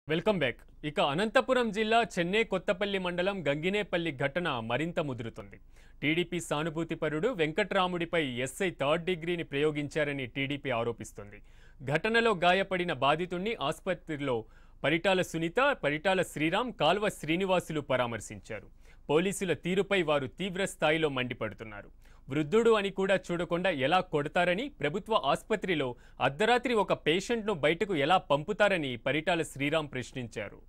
welcome back ఇక అనంతపురం జిల్లా చెన్నై కొత్తపల్లి మండలం గంగినేపల్లి ఘటన మరింత ముదురుతుంది టీడీపీ సానుభూతిపరుడు వెంకట్రాముడిపై ఎస్ఐ థర్డ్ డిగ్రీని ప్రయోగించారని టీడీపీ ఆరోపిస్తుంది ఘటనలో గాయపడిన బాధితుణ్ణి ఆసుపత్రిలో పరిటాల సునీత పరిటాల శ్రీరామ్ కాల్వ శ్రీనివాసులు పరామర్శించారు పోలీసుల తీరుపై వారు తీవ్ర స్థాయిలో మండిపడుతున్నారు వృద్ధుడు అని కూడా చూడకుండా ఎలా కొడతారని ప్రభుత్వ ఆసుపత్రిలో అర్ధరాత్రి ఒక పేషెంట్ను బయటకు ఎలా పంపుతారని పరిటాల శ్రీరామ్ ప్రశ్నించారు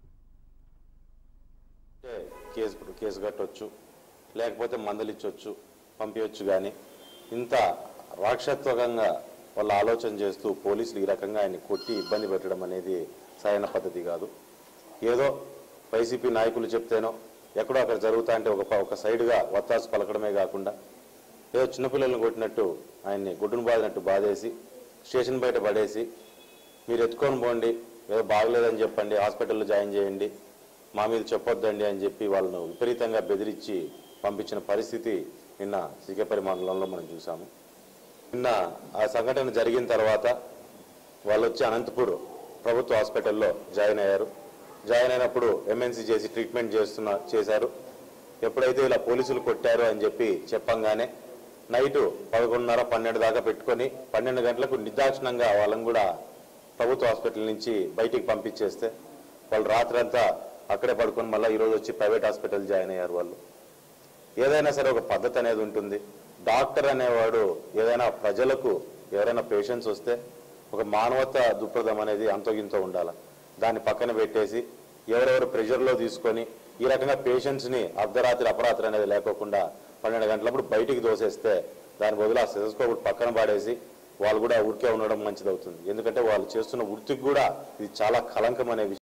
అంటే కేసు కేసు కట్టొచ్చు లేకపోతే మందులు ఇచ్చొచ్చు పంపించవచ్చు కానీ ఇంత రాక్షత్వకంగా వాళ్ళ ఆలోచన చేస్తూ పోలీసులు ఈ రకంగా ఆయన్ని కొట్టి ఇబ్బంది పెట్టడం అనేది సరైన పద్ధతి కాదు ఏదో వైసీపీ నాయకులు చెప్తేనో ఎక్కడో అక్కడ జరుగుతా అంటే ఒక ప- ఒక సైడ్గా వత్తాసు పలకడమే కాకుండా ఏదో చిన్నపిల్లలను కొట్టినట్టు ఆయన్ని గుడ్డును బాదినట్టు బాధేసి స్టేషన్ బయట పడేసి మీరు ఎత్తుకొని పోండి ఏదో బాగలేదని చెప్పండి హాస్పిటల్లో జాయిన్ చేయండి మా మీద చెప్పొద్దండి అని చెప్పి వాళ్ళను విపరీతంగా బెదిరించి పంపించిన పరిస్థితి నిన్న సికేపరి మండలంలో మనం చూసాము నిన్న ఆ సంఘటన జరిగిన తర్వాత వాళ్ళు వచ్చి అనంతపూర్ ప్రభుత్వ హాస్పిటల్లో జాయిన్ అయ్యారు జాయిన్ అయినప్పుడు ఎంఎన్సీ చేసి ట్రీట్మెంట్ చేస్తున్న చేశారు ఎప్పుడైతే ఇలా పోలీసులు కొట్టారు అని చెప్పి చెప్పంగానే నైటు పదకొండున్నర పన్నెండు దాకా పెట్టుకొని పన్నెండు గంటలకు నిర్దాక్షిణంగా వాళ్ళని కూడా ప్రభుత్వ హాస్పిటల్ నుంచి బయటికి పంపించేస్తే వాళ్ళు రాత్రంతా అక్కడే పడుకొని మళ్ళీ ఈరోజు వచ్చి ప్రైవేట్ హాస్పిటల్ జాయిన్ అయ్యారు వాళ్ళు ఏదైనా సరే ఒక పద్ధతి అనేది ఉంటుంది డాక్టర్ అనేవాడు ఏదైనా ప్రజలకు ఎవరైనా పేషెంట్స్ వస్తే ఒక మానవత దృక్పథం అనేది అంతో గింతో ఉండాలి దాన్ని పక్కన పెట్టేసి ఎవరెవరు ప్రెషర్లో తీసుకొని ఈ రకంగా పేషెంట్స్ని అర్ధరాత్రి అపరాత్రి అనేది లేకోకుండా పన్నెండు గంటలప్పుడు బయటికి దోసేస్తే దాని బదులు ఆ సెజస్కోప్ పక్కన పాడేసి వాళ్ళు కూడా ఊరికే ఉండడం మంచిదవుతుంది ఎందుకంటే వాళ్ళు చేస్తున్న వృత్తికి కూడా ఇది చాలా కలంకం అనే విషయం